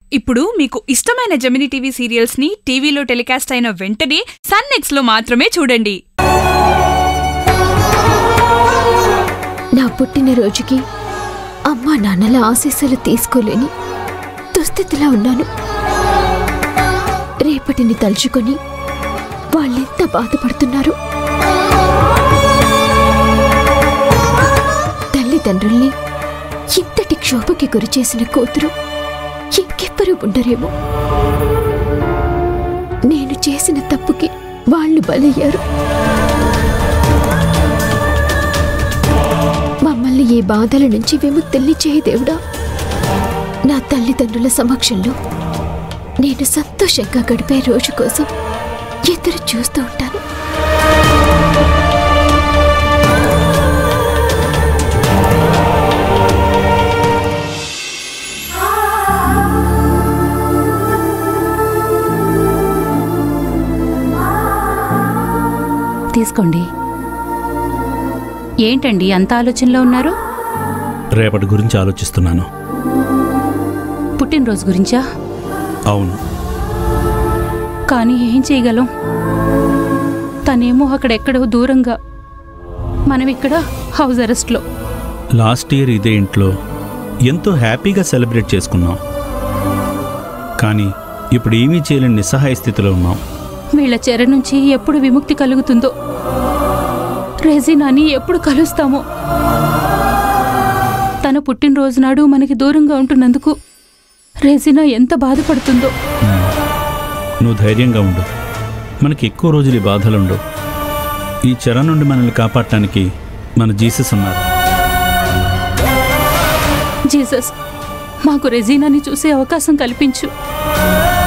ఇప్పుడు మీకు ఇష్టమైన జమిని టీవీ సీరియల్స్ ని టీవీలో టెలికాస్ట్ అయిన వెంటనే సన్ నెక్స్ట్ లో మాత్రమే చూడండి నా పుట్టినరోజుకి అమ్మా నాన్నల ఆశీస్సులు తీసుకోలేని దుస్థితిలో ఉన్నాను రేపటిని తలుచుకొని వాళ్ళెంత బాధపడుతున్నారు తల్లిదండ్రుల్ని ఇంతటి క్షోభకి గురిచేసిన కూతురు ఇంకెవ్వరూ ఉండరేమో నేను చేసిన తప్పుకి వాళ్ళు బలయ్యారు మమ్మల్ని ఈ బాధల నుంచి విముక్తుల్ని చేయి దేవుడా నా తల్లిదండ్రుల సమక్షంలో నేను సంతోషంగా గడిపే రోజు కోసం ఎదురు చూస్తూ ఉంటాను తీసుకోండి ఏంటండి అంత ఆలోచనలో ఉన్నారు రేపటి గురించి ఆలోచిస్తున్నాను పుట్టినరోజు గురించా అవును కానీ ఏం చేయగలం తనేమో అక్కడెక్కడో దూరంగా మనం ఇక్కడ హౌస్ అరెస్ట్లో లాస్ట్ ఇయర్ ఇదే ఇంట్లో ఎంతో హ్యాపీగా సెలబ్రేట్ చేసుకున్నాం కానీ ఇప్పుడు ఏమీ చేయలేని నిస్సహాయ స్థితిలో ఉన్నాం వీళ్ళ చెర నుంచి ఎప్పుడు విముక్తి కలుగుతుందో రెజినాని ఎప్పుడు కలుస్తామో తన పుట్టినరోజు నాడు మనకి దూరంగా ఉంటున్నందుకు రెజినా ఎంత బాధపడుతుందో నువ్వు ధైర్యంగా ఉండు మనకి ఎక్కువ రోజులు ఈ బాధలు ఉండవు ఈ చెర నుండి మనల్ని కాపాడటానికి మన జీసస్ ఉన్నారు జీసస్ మాకు రెజీనాని చూసే అవకాశం కల్పించు